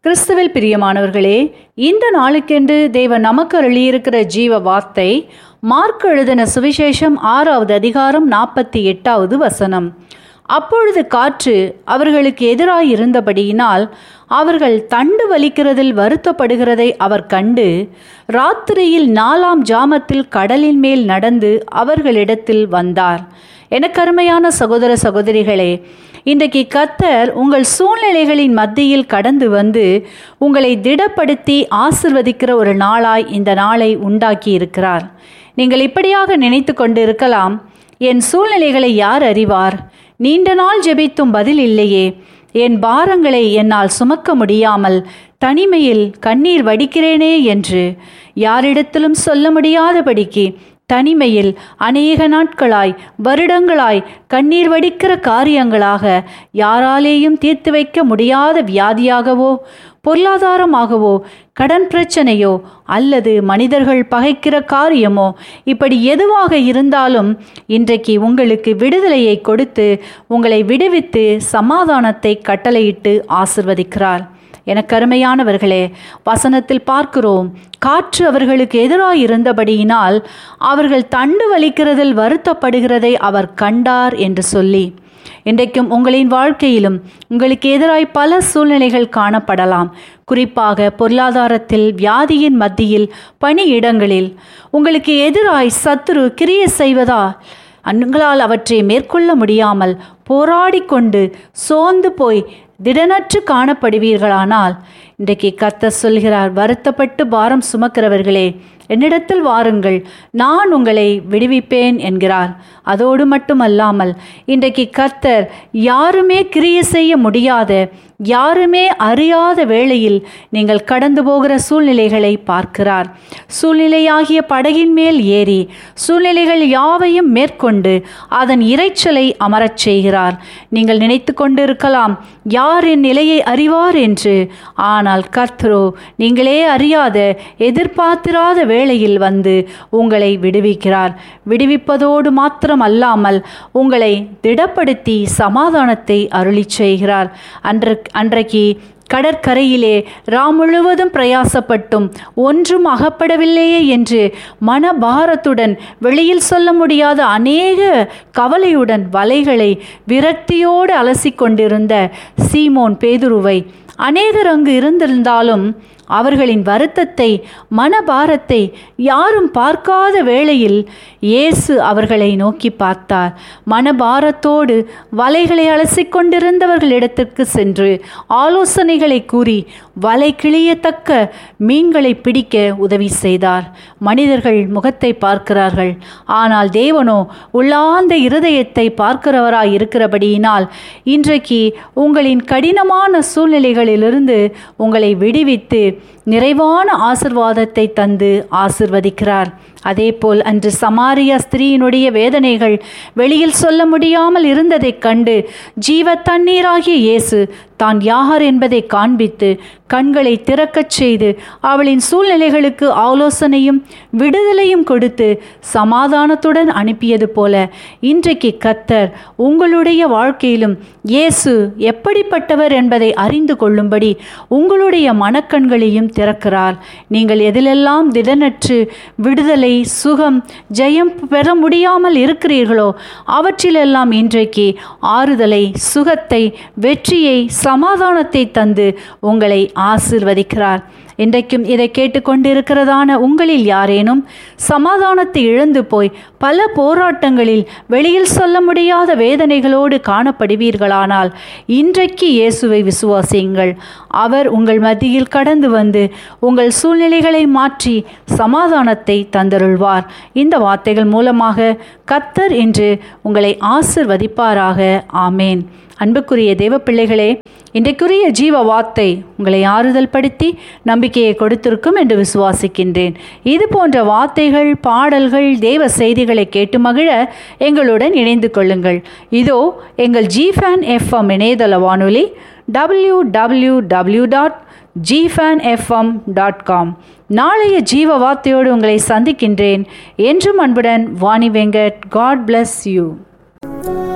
கிறிஸ்துவில் பிரியமானவர்களே இந்த நாளுக்கென்று தேவன் நமக்கு அருளியிருக்கிற ஜீவ வார்த்தை மார்க் எழுதின சுவிசேஷம் ஆறாவது அதிகாரம் நாற்பத்தி எட்டாவது வசனம் அப்பொழுது காற்று அவர்களுக்கு எதிராய் இருந்தபடியினால் அவர்கள் தண்டு வலிக்கிறதில் வருத்தப்படுகிறதை அவர் கண்டு ராத்திரியில் நாலாம் ஜாமத்தில் கடலின் மேல் நடந்து அவர்களிடத்தில் வந்தார் எனக்கு அருமையான சகோதர சகோதரிகளே இன்றைக்கு கத்தர் உங்கள் சூழ்நிலைகளின் மத்தியில் கடந்து வந்து உங்களை திடப்படுத்தி ஆசிர்வதிக்கிற ஒரு நாளாய் இந்த நாளை உண்டாக்கி இருக்கிறார் நீங்கள் இப்படியாக நினைத்து கொண்டு இருக்கலாம் என் சூழ்நிலைகளை யார் அறிவார் நீண்ட நாள் ஜெபித்தும் பதில் இல்லையே என் பாரங்களை என்னால் சுமக்க முடியாமல் தனிமையில் கண்ணீர் வடிக்கிறேனே என்று யாரிடத்திலும் சொல்ல முடியாதபடிக்கு தனிமையில் அநேக நாட்களாய் வருடங்களாய் கண்ணீர் வடிக்கிற காரியங்களாக யாராலேயும் தீர்த்து வைக்க முடியாத வியாதியாகவோ பொருளாதாரமாகவோ கடன் பிரச்சனையோ அல்லது மனிதர்கள் பகைக்கிற காரியமோ இப்படி எதுவாக இருந்தாலும் இன்றைக்கு உங்களுக்கு விடுதலையை கொடுத்து உங்களை விடுவித்து சமாதானத்தை கட்டளையிட்டு ஆசிர்வதிக்கிறார் எனக்கு அருமையானவர்களே வசனத்தில் பார்க்கிறோம் காற்று அவர்களுக்கு எதிராக இருந்தபடியினால் அவர்கள் தண்டு வலிக்கிறதில் வருத்தப்படுகிறதை அவர் கண்டார் என்று சொல்லி இன்றைக்கும் உங்களின் வாழ்க்கையிலும் உங்களுக்கு எதிராய் பல சூழ்நிலைகள் காணப்படலாம் குறிப்பாக பொருளாதாரத்தில் வியாதியின் மத்தியில் பணியிடங்களில் உங்களுக்கு எதிராய் சத்துரு கிரிய செய்வதா உங்களால் அவற்றை மேற்கொள்ள முடியாமல் போராடி கொண்டு சோர்ந்து போய் திடனற்று காணப்படுவீர்களானால் இன்றைக்கு கத்த சொல்கிறார் வருத்தப்பட்டு பாரம் சுமக்கிறவர்களே என்னிடத்தில் வாருங்கள் நான் உங்களை விடுவிப்பேன் என்கிறார் அதோடு மட்டுமல்லாமல் இன்றைக்கு கத்தர் யாருமே கிரிய செய்ய முடியாத யாருமே அறியாத வேளையில் நீங்கள் கடந்து போகிற சூழ்நிலைகளை பார்க்கிறார் சூழ்நிலையாகிய படகின் மேல் ஏறி சூழ்நிலைகள் யாவையும் மேற்கொண்டு அதன் இறைச்சலை அமரச் செய்கிறார் நீங்கள் நினைத்து கொண்டிருக்கலாம் யார் என் நிலையை அறிவார் என்று ஆனால் கர்த்தரோ நீங்களே அறியாத எதிர்பார்த்திராத வேளையில் வந்து உங்களை விடுவிக்கிறார் விடுவிப்பதோடு மாத்திரம் அல்லாமல் உங்களை திடப்படுத்தி சமாதானத்தை அருளி செய்கிறார் அன்று அன்றைக்கு கடற்கரையிலே ராம் முழுவதும் பிரயாசப்பட்டும் ஒன்றும் அகப்படவில்லையே என்று மனபாரத்துடன் வெளியில் சொல்ல முடியாத அநேக கவலையுடன் வலைகளை விரக்தியோடு அலசி கொண்டிருந்த சீமோன் பேதுருவை அநேகர் அங்கு இருந்திருந்தாலும் அவர்களின் வருத்தத்தை மனபாரத்தை யாரும் பார்க்காத வேளையில் இயேசு அவர்களை நோக்கி பார்த்தார் மனபாரத்தோடு வலைகளை அலசிக் கொண்டிருந்தவர்களிடத்திற்கு சென்று ஆலோசனைகளை கூறி வலை கிளியத்தக்க மீன்களை பிடிக்க உதவி செய்தார் மனிதர்கள் முகத்தை பார்க்கிறார்கள் ஆனால் தேவனோ உள்ளார்ந்த இருதயத்தை பார்க்கிறவராய் இருக்கிறபடியினால் இன்றைக்கு உங்களின் கடினமான சூழ்நிலைகளிலிருந்து உங்களை விடுவித்து நிறைவான ஆசிர்வாதத்தை தந்து ஆசிர்வதிக்கிறார் அதேபோல் அன்று சமாரியா ஸ்திரீயினுடைய வேதனைகள் வெளியில் சொல்ல முடியாமல் இருந்ததைக் கண்டு ஜீவ தண்ணீராகிய இயேசு தான் யார் என்பதை காண்பித்து கண்களை திறக்கச் செய்து அவளின் சூழ்நிலைகளுக்கு ஆலோசனையும் விடுதலையும் கொடுத்து சமாதானத்துடன் அனுப்பியது போல இன்றைக்கு கத்தர் உங்களுடைய வாழ்க்கையிலும் இயேசு எப்படிப்பட்டவர் என்பதை அறிந்து கொள்ளும்படி உங்களுடைய மனக்கண்களையும் திறக்கிறார் நீங்கள் எதிலெல்லாம் திடனற்று விடுதலை சுகம் ஜெயம் பெற முடியாமல் இருக்கிறீர்களோ அவற்றிலெல்லாம் இன்றைக்கு ஆறுதலை சுகத்தை வெற்றியை சமாதானத்தை தந்து உங்களை ஆசிர்வதிக்கிறார் இன்றைக்கும் இதை கேட்டுக்கொண்டிருக்கிறதான உங்களில் யாரேனும் சமாதானத்தை இழந்து போய் பல போராட்டங்களில் வெளியில் சொல்ல முடியாத வேதனைகளோடு காணப்படுவீர்களானால் இன்றைக்கு இயேசுவை விசுவாசியுங்கள் அவர் உங்கள் மத்தியில் கடந்து வந்து உங்கள் சூழ்நிலைகளை மாற்றி சமாதானத்தை தந்தருள்வார் இந்த வார்த்தைகள் மூலமாக கத்தர் என்று உங்களை ஆசிர்வதிப்பாராக ஆமேன் அன்புக்குரிய தேவ பிள்ளைகளே இன்றைக்குரிய ஜீவ வார்த்தை உங்களை ஆறுதல் படுத்தி நம்பிக்கையை கொடுத்திருக்கும் என்று விசுவாசிக்கின்றேன் இது போன்ற வார்த்தைகள் பாடல்கள் தேவ செய்திகளை கேட்டு மகிழ எங்களுடன் இணைந்து கொள்ளுங்கள் இதோ எங்கள் ஜிஃபேன் எஃப்எம் இணையதள வானொலி டபிள்யூ டபிள்யூ டபிள்யூ டாட் ஜிஃபேன் எஃப்எம் டாட் காம் நாளைய ஜீவ வார்த்தையோடு உங்களை சந்திக்கின்றேன் என்றும் அன்புடன் Vani Venkat God bless you